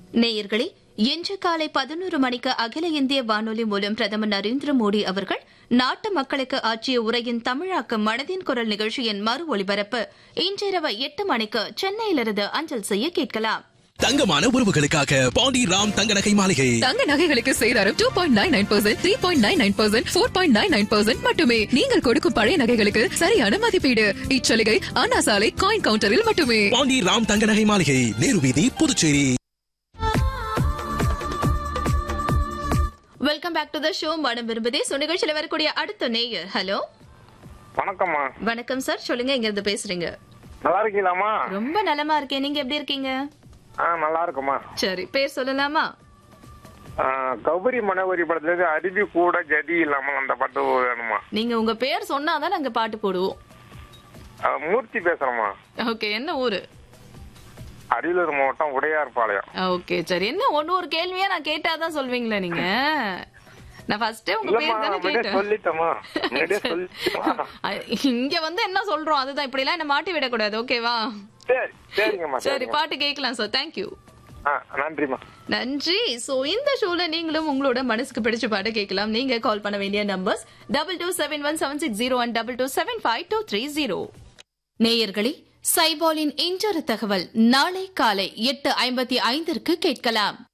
நேயர்களே இன்று காலை பதினோரு மணிக்கு அகில இந்திய வானொலி மூலம் பிரதமர் நரேந்திர மோடி அவர்கள் நாட்டு மக்களுக்கு ஆற்றிய உரையின் தமிழாக்கம் மனதின் குரல் நிகழ்ச்சியின் மறு ஒலிபரப்பு இன்றிரவு எட்டு மணிக்கு சென்னையிலிருந்து அஞ்சல் செய்ய கேட்கலாம் தங்கமான உறவுகளுக்காக பாண்டி ராம் தங்க நகை மாளிகை தங்க நகைகளுக்கு சேதாரம் two point nine nine percent three point nine nine percent four point nine nine percent மட்டுமே நீங்கள் கொடுக்கும் பழைய நகைகளுக்கு சரியான மதிப்பீடு இச்சலுகை அண்ணா சாலை காயின் கவுண்டரில் மட்டுமே பாண்டி ராம் தங்க நகை மாளிகை நேரு வீதி Puducherry welcome back to the show மனம் விரும்புதே சோ நிகழ்ச்சியில வரக்கூடிய அடுத்த நேயர் ஹலோ வணக்கம்மா வணக்கம் சார் சொல்லுங்க எங்க இருந்து பேசுறீங்க நல்லா இருக்கீங்களாம்மா ரொம்ப நலமா இருக்கேன் நீங்க எப்படி இருக்கீங்க ஆ நல்லா இருக்குமா சரி பேர் சொல்லலாமா கௌபரி மனோகரி படத்துல இருந்து அருவி கூட ஜதி இல்லாமல் அந்த பாட்டு வேணுமா நீங்க உங்க பேர் சொன்னாதான் நாங்க பாட்டு போடுவோம் ஆ, மூர்த்தி பேசுறேம்மா ஓகே என்ன ஊரு அரியலூர் மாவட்டம் உடையார்பாளையம் ஓகே சரி என்ன ஒன்னு ஒரு கேள்வியா நான் கேட்டாதான் சொல்வீங்களா நீங்க நான் ஃபர்ஸ்டே உங்க இல்லம்மா பேர் தானே முன்னாடியே கேட்டேன் சொல்லிட்டோமா முன்னாடியே சொல்லிட்டோமா அ- இங்க வந்து என்ன சொல்றோம் அதுதான் இப்படி எல்லாம் என்ன மாட்டி விடக்கூடாது ஓகேவா சரி சரிங்கம்மா சரி சரிம்மா பாட்டு கேட்கலாம் சார் தேங்க்யூ ஆ நன்றிம்மா நன்றி சோ இந்த ஷோல நீங்களும் உங்களோட மனசுக்கு பிடிச்ச பாட்டு கேட்கலாம் நீங்க கால் பண்ண வேண்டிய numbers double two seven one seven six zero one double two seven five two three zero நேயர்களே சைபாலின் இன்றொரு தகவல் நாளை காலை எட்டு ஐம்பத்தி ஐந்திற்கு கேட்கலாம்